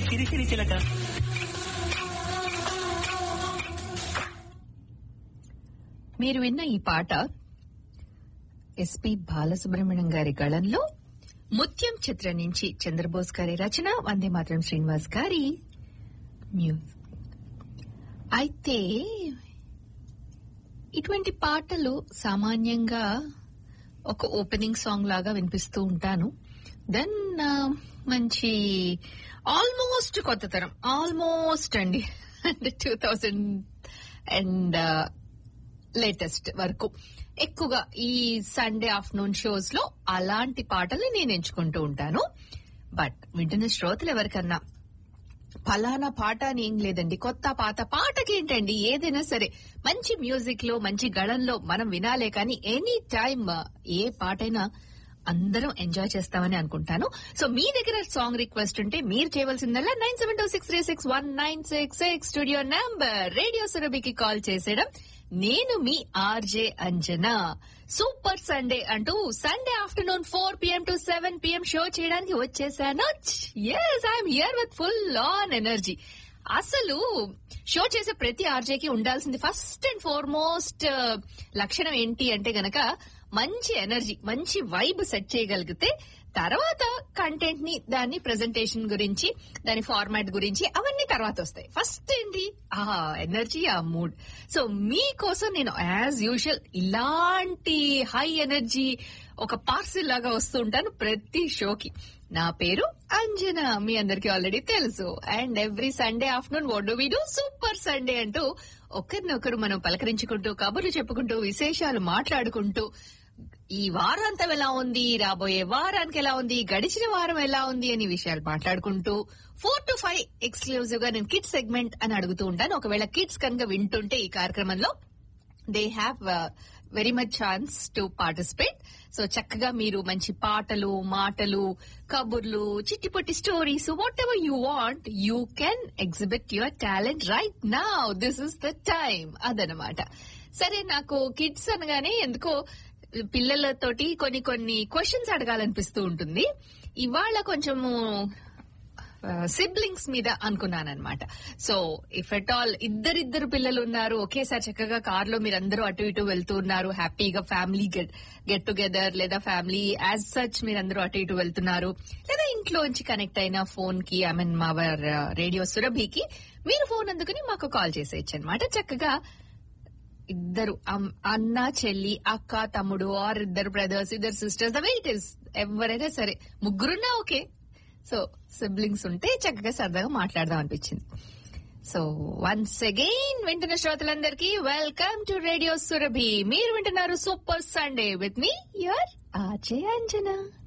సిరి సిరి చిలక మీరు విన్న ఈ పాట ఎస్పి బాలసుబ్రహ్మణ్యం గారి గళంలో ముత్యం చిత్ర నుంచి చంద్రబోస్ గారి రచన వందే మాత్రం శ్రీనివాస్ గారి మ్యూజిక్ అయితే ఇటువంటి పాటలు సామాన్యంగా ఒక ఓపెనింగ్ సాంగ్ లాగా వినిపిస్తూ ఉంటాను దెన్ మంచి ఆల్మోస్ట్ కొత్త తరం ఆల్మోస్ట్ అండి అంటే టూ థౌజండ్ అండ్ లేటెస్ట్ వరకు ఎక్కువగా ఈ సండే ఆఫ్టర్నూన్ షోస్ లో అలాంటి పాటలు నేను ఎంచుకుంటూ ఉంటాను బట్ వింటున్న శ్రోతలు ఎవరికన్నా ఫలానా పాట అని ఏం లేదండి కొత్త పాత పాటకి ఏంటండి ఏదైనా సరే మంచి మ్యూజిక్ లో మంచి గళంలో మనం వినాలే కానీ ఎనీ టైం ఏ పాటైనా అందరం ఎంజాయ్ చేస్తామని అనుకుంటాను సో మీ దగ్గర సాంగ్ రిక్వెస్ట్ ఉంటే మీరు చేయవలసిందల్లా nine seven two six three six one nine six six studio number radio సురభికి కాల్ చేసేయడం నేను మీ ఆర్జే అంజనా సూపర్ సండే అంటూ Sunday afternoon four PM to seven PM show చేయడానికి వచ్చేసాను yes I'm here with full on energy అసలు show చేసే ప్రతి ఆర్జేకి ఉండాల్సింది ఫస్ట్ అండ్ ఫార్మోస్ట్ లక్షణం ఏంటి అంటే గనక మంచి ఎనర్జీ మంచి వైబ్ సెట్ చేయగలిగితే తర్వాత కంటెంట్ ని దాని ప్రెజెంటేషన్ గురించి దాని ఫార్మాట్ గురించి అవన్నీ తర్వాత వస్తాయి ఫస్ట్ ఏంటి ఆ ఎనర్జీ ఆ మూడ్ సో మీకోసం నేను యాజ్ యూజువల్ ఇలాంటి హై ఎనర్జీ ఒక పార్సిల్ లాగా వస్తూ ఉంటాను ప్రతి షోకి నా పేరు అంజనా మీ అందరికి ఆల్రెడీ తెలుసు and every Sunday afternoon what do we do super Sunday అంటూ ఒకరినొకరు మనం పలకరించుకుంటూ కబుర్లు చెప్పుకుంటూ విశేషాలు మాట్లాడుకుంటూ ఈ వారాంతం ఎలా ఉంది రాబోయే వారానికి ఎలా ఉంది గడిచిన వారం ఎలా ఉంది అని విషయాలు మాట్లాడుకుంటూ ఫోర్ టు ఫైవ్ ఎక్స్క్లూజివ్ గా నేను కిడ్స్ సెగ్మెంట్ అని అడుగుతూ ఉంటాను ఒకవేళ కిడ్స్ కనుక వింటుంటే ఈ కార్యక్రమంలో they have very much chance to participate so చక్కగా మీరు మంచి పాటలు మాటలు కబుర్లు చిట్టి పొట్టి stories whatever you want you can exhibit your talent right now this is the time అదనమాట సరే నాకు కిడ్స్ అనగానే ఎందుకో పిల్లలతోటి కొన్ని కొన్ని క్వశ్చన్స్ అడగాలనిపిస్తూ ఉంటుంది ఇవాళ కొంచెము సిబ్లింగ్స్ మీద అనుకున్నానమాట సో ఇఫ్ ఎట్ ఆల్ ఇద్దరిద్దరు పిల్లలు ఉన్నారు ఒకేసారి చక్కగా కార్ లో మీరందరూ అటు ఇటు వెళ్తూ ఉన్నారు హ్యాపీగా ఫ్యామిలీ గెట్ గెట్ టుగెదర్ లేదా ఫ్యామిలీ యాజ్ సచ్ మీరందరూ అటు ఇటు వెళ్తున్నారు లేదా ఇంట్లోంచి కనెక్ట్ అయిన ఫోన్ కి ఐ మీన్ మా రేడియో సురభికి మీరు ఫోన్ అందుకుని మాకు కాల్ చేసేయచ్చు అనమాట చక్కగా ఇద్దరు అన్న చెల్లి అక్క తమ్ముడు ఆర్ ఇద్దరు బ్రదర్స్ ఇద్దరు సిస్టర్స్ ద వెయిట్ ఇస్ ఎవరైనా సరే ముగ్గురున్నా ఓకే సో సిబ్లింగ్స్ ఉంటే చక్కగా సరదాగా మాట్లాడదాం అనిపించింది సో వన్స్ అగైన్ వింటున్న శ్రోతలందరికీ వెల్కమ్ టు రేడియో సురభి మీరు వింటున్నారు super Sunday with me your RJ Anjana